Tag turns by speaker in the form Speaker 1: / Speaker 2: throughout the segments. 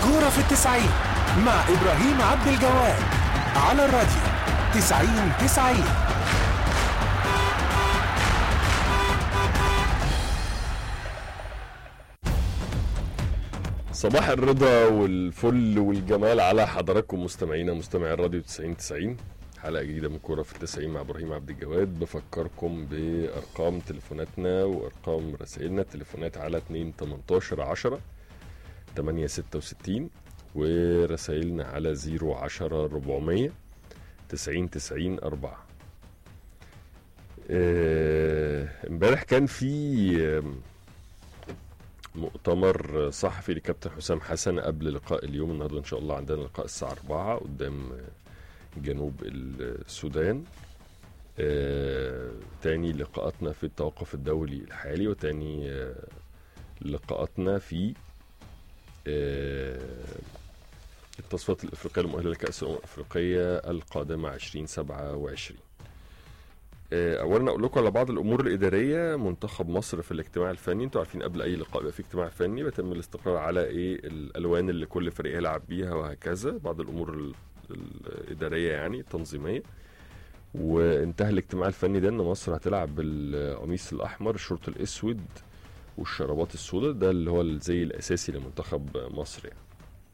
Speaker 1: الكورة في التسعين مع إبراهيم عبد الجواد على الراديو تسعين تسعين
Speaker 2: صباح الرضا والفل والجمال على حضراتكم مستمعينا مستمعي الراديو 90 90 حلقة جديدة من كورة في التسعين مع إبراهيم عبد الجواد بفكركم بأرقام تليفوناتنا وأرقام رسائلنا التليفونات على 2 18 10 8 66 ورسائلنا على 0 10 400 90 90 4 آه، امبارح كان في آم، مؤتمر صحفي لكابتن حسام حسن قبل لقاء اليوم النهارده ان شاء الله عندنا لقاء الساعه 4 قدام جنوب السودان آه، تاني لقاءاتنا في التوقف الدولي الحالي وتاني آه، لقاءاتنا في آه، التصفيات الافريقيه المؤهله لكاس الامم الافريقيه القادمه 2027 آه، اولا اقول لكم على بعض الامور الاداريه منتخب مصر في الاجتماع الفني انتوا عارفين قبل اي لقاء بيبقى في اجتماع فني بيتم الاستقرار على ايه الالوان اللي كل فريق يلعب بيها وهكذا بعض الامور ال- الاداريه يعني التنظيميه وانتهى الاجتماع الفني ده ان مصر هتلعب بالقميص الاحمر الشورت الاسود والشرابات السوداء ده اللي هو الزي الاساسي لمنتخب مصر يعني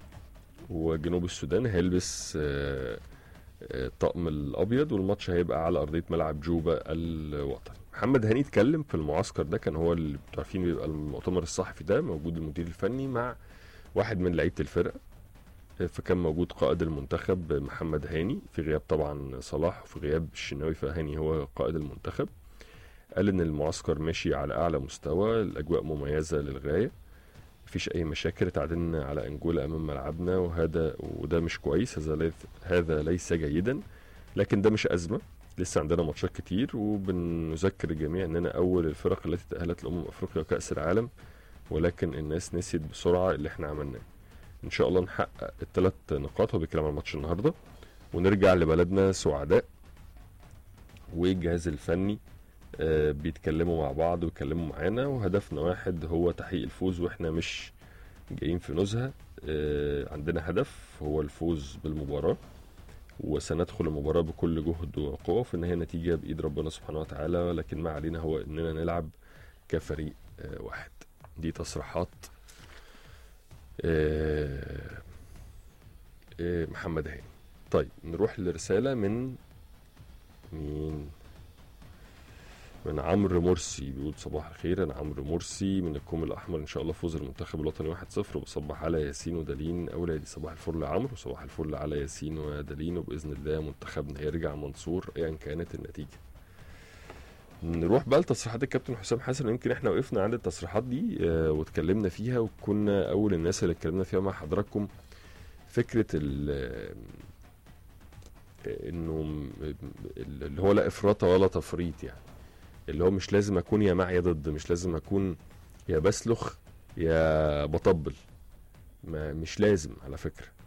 Speaker 2: وجنوب السودان هيلبس آه، آه، الطقم الابيض والماتش هيبقى على ارضيه ملعب جوبا الوطني محمد هاني اتكلم في المعسكر ده كان هو اللي انتوا عارفين بيبقى المؤتمر الصحفي ده موجود المدير الفني مع واحد من لعيبه الفرقه آه، فكان موجود قائد المنتخب محمد هاني في غياب طبعا صلاح وفي غياب الشناوي فهاني هو قائد المنتخب قال ان المعسكر ماشي على اعلى مستوى الاجواء مميزه للغايه مفيش اي مشاكل تعادلنا على انجولا امام ملعبنا وهذا وده مش كويس هذا ليس هذا ليس جيدا لكن ده مش ازمه لسه عندنا ماتشات كتير وبنذكر الجميع اننا اول الفرق التي تاهلت لامم افريقيا وكاس العالم ولكن الناس نسيت بسرعه اللي احنا عملناه ان شاء الله نحقق الثلاث نقاط هو بيتكلم عن ماتش النهارده ونرجع لبلدنا سعداء والجهاز الفني آه، بيتكلموا مع بعض ويتكلموا معانا وهدفنا واحد هو تحقيق الفوز واحنا مش جايين في نزهه آه، عندنا هدف هو الفوز بالمباراه وسندخل المباراه بكل جهد وقوه في النهايه نتيجه بايد ربنا سبحانه وتعالى لكن ما علينا هو اننا نلعب كفريق آه، واحد دي تصريحات آه، آه، محمد هاني طيب نروح لرساله من مين من عمرو مرسي بيقول صباح الخير انا عمرو مرسي من الكوم الاحمر ان شاء الله فوز المنتخب الوطني 1-0 وبصبح على ياسين ودالين اولادي صباح الفل يا عمرو وصباح الفل على ياسين ودالين وباذن الله منتخبنا يرجع منصور ايا كانت النتيجه نروح بقى لتصريحات الكابتن حسام حسن يمكن احنا وقفنا عند التصريحات دي آه، واتكلمنا فيها وكنا اول الناس اللي اتكلمنا فيها مع حضراتكم فكره ال آه، انه م- اللي هو لا افراط ولا تفريط يعني اللي هو مش لازم اكون يا مع يا ضد مش لازم اكون يا بسلخ يا بطبل ما مش لازم على فكره